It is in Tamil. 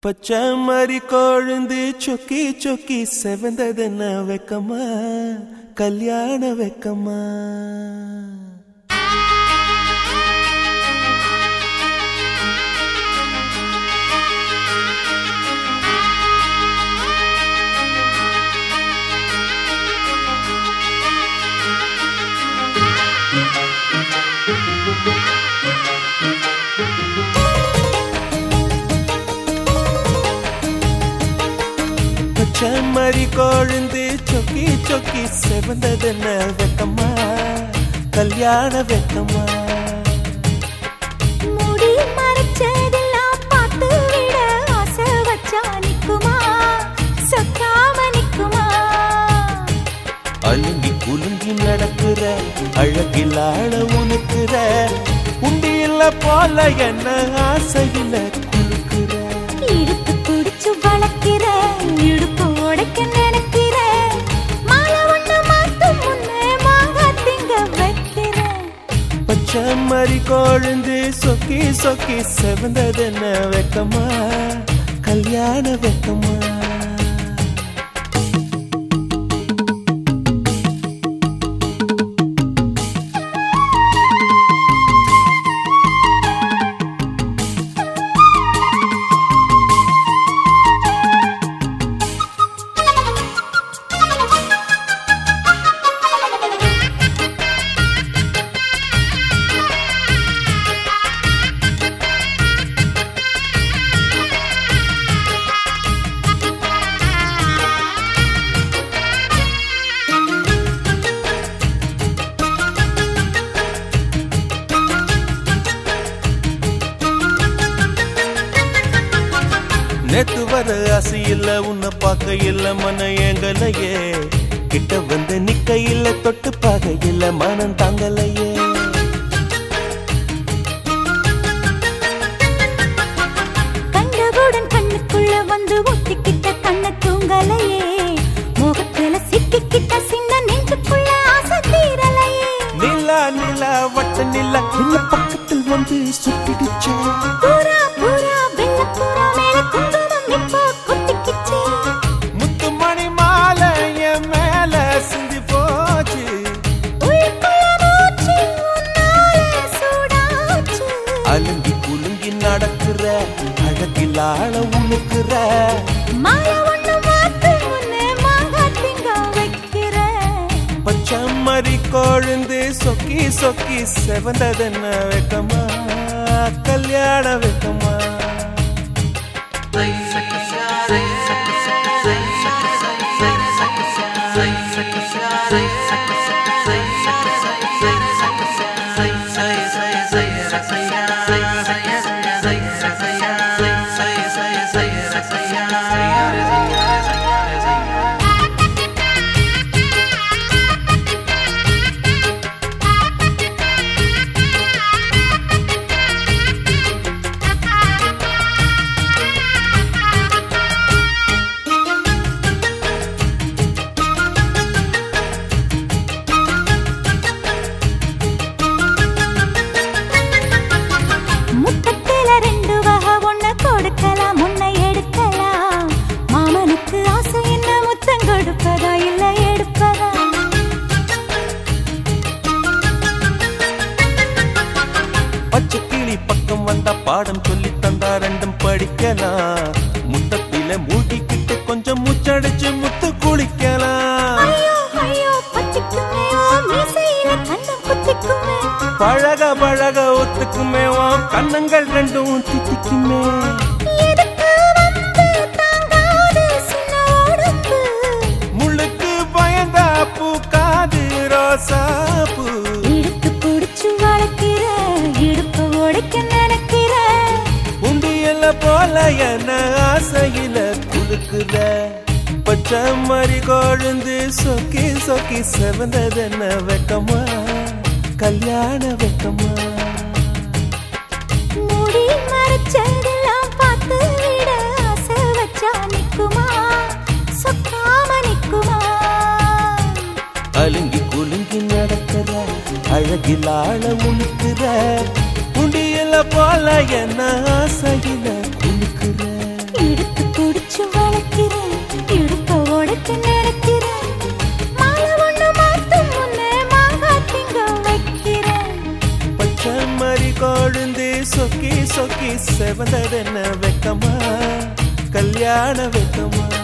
பச்சை மறி கொழுந்து சொக்கி சொக்கி செவந்ததுன்னு வெக்கமா கல்யாண வெக்கமா பச்சை மறி கொழுந்து சொக்கி சொக்கி செவந்ததுன்னு வெக்கமா கல்யாண வெக்கமா முடி மறைச்சதெல்லாம் பார்த்து விட ஆசை வச்சா நிக்குமா சொக்காம நிக்குமா அழுங்கி குலுங்கி நடக்கிற அழகில் ஆழ உனக்குற உண்டியில போல என்ன ஆசையில குலுக்குற இடுப்பு பிடிச்சு வளர்க்கிற இடுப்பு உடைக்க நினைக்கிற மாலை ஒண்ணு மாத்தும் முன்னே மாங்காத்திங்க வைக்கிற பச்சை மறி கொழுந்து சொக்கி சொக்கி செவந்ததுன்னு வெக்கமா கல்யாண வெக்கமா நேத்து வர ஆசை இல்ல உன்னை பார்க்க இல்ல மன ஏங்கலையே கிட்ட வந்து நிக்க இல்ல தொட்டு பார்க்க இல்ல மனம் தாங்கலையே கண்டவுடன் கண்ணுக்குள்ள வந்து ஒட்டிக்கிட்ட கண்ண தூங்கலையே முகத்துல சிக்கிக்கிட்ட சின்ன நெஞ்சுக்குள்ள ஆசை தீரலையே நிலா நிலா வட்ட நிலா இந்த பக்கத்தில் வந்து சுத்திடுச்சே புறா புறா வெள்ள புறா மேல குங்குமம் இப்போ கொட்டிக்கிச்சே முத்துமணி மாலை என் மேல சிந்தி போச்சு உள்ளுக்குள்ள மூச்சு உன்னால சூடாச்சு அலுங்கி குலுங்கி நடக்கிற அழகில் ஆழ உழுக்குற மாலை ஒண்ணு மாத்து முன்னே மாங்காத்திங்க வைக்கிற பச்சை மறி கொழுந்து சொக்கி சொக்கி செவந்ததென்ன வெக்கமா கல்யாண வெக்கமா முத்தத்தில ரெண்டு வகை ஒண்ணு கொடுக்கலாம் முன்ன எடுக்கலாம் மாமனுக்கு ஆசை என்ன முத்தம் கொடுப்பதா இல்ல எடுப்பதா பச்சை கிளி பக்கம் வந்தா பாடம் சொல்லி தந்தா ரெண்டும் படிக்கலாம் முத்தத்தில மூழ்கிக்கிட்டு கொஞ்சம் மூச்சடிச்சு முத்து குளிக்கலாம் ஐயோ ஐயோ பச்சிக்குமே ஓ மீசையில கண்ணம் குத்திக்குமே பழக பழக ஒத்துக்குமே உன் கண்ணங்கள் ரெண்டும் தித்திக்குமே எதுக்கு வந்து தாங்காது சின்ன உடம்பு முள்ளுக்கு பயந்தா பூக்காது ரோசாப்பூ இடுப்பு பிடிச்சு வளர்க்கிற இடுப்பு உடைக்க நினைக்கிற உண்டியல போல என்ன ஆசையில குலுக்குற பச்சை மறி கொழுந்து சொக்கி சொக்கி செவந்ததென்ன வெக்கமா கல்யாண வெக்கமா முடி மறைச்சதெல்லாம் பார்த்து விட ஆசை வச்சா நிக்குமா சொக்காம நிக்குமா அலுங்கி குலுங்கி நடக்கிற அழகில் ஆழ உழுக்குற உண்டியல போல என்ன ஆசையில குலுக்குற இடுப்பு சொக்கி சொக்கி செவந்ததென்ன வெக்கமா கல்யாண வெக்கமா